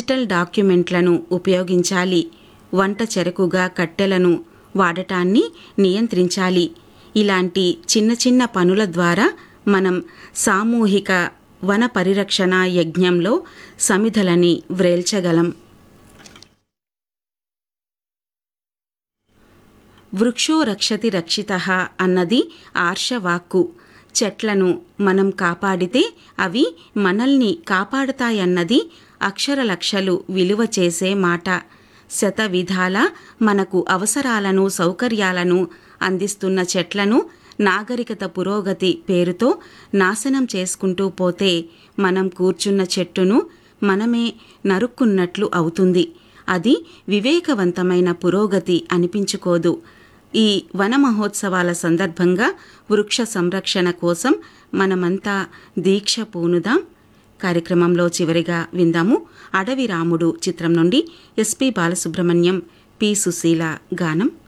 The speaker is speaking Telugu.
డిజిటల్ డాక్యుమెంట్లను ఉపయోగించాలి వంట చెరకుగా కట్టెలను వాడటాన్ని నియంత్రించాలి ఇలాంటి చిన్న చిన్న పనుల ద్వారా మనం సామూహిక వన పరిరక్షణ యజ్ఞంలో సమిధలని వ్రేల్చగలం వృక్షో రక్షతి రక్షిత అన్నది ఆర్షవాక్కు చెట్లను మనం కాపాడితే అవి మనల్ని కాపాడుతాయన్నది అక్షరలక్షలు విలువ చేసే మాట శత విధాల మనకు అవసరాలను సౌకర్యాలను అందిస్తున్న చెట్లను నాగరికత పురోగతి పేరుతో నాశనం చేసుకుంటూ పోతే మనం కూర్చున్న చెట్టును మనమే నరుక్కున్నట్లు అవుతుంది అది వివేకవంతమైన పురోగతి అనిపించుకోదు ఈ వన మహోత్సవాల సందర్భంగా వృక్ష సంరక్షణ కోసం మనమంతా దీక్ష పూనుదాం కార్యక్రమంలో చివరిగా విందాము అడవి రాముడు చిత్రం నుండి ఎస్పి బాలసుబ్రహ్మణ్యం పి సుశీల గానం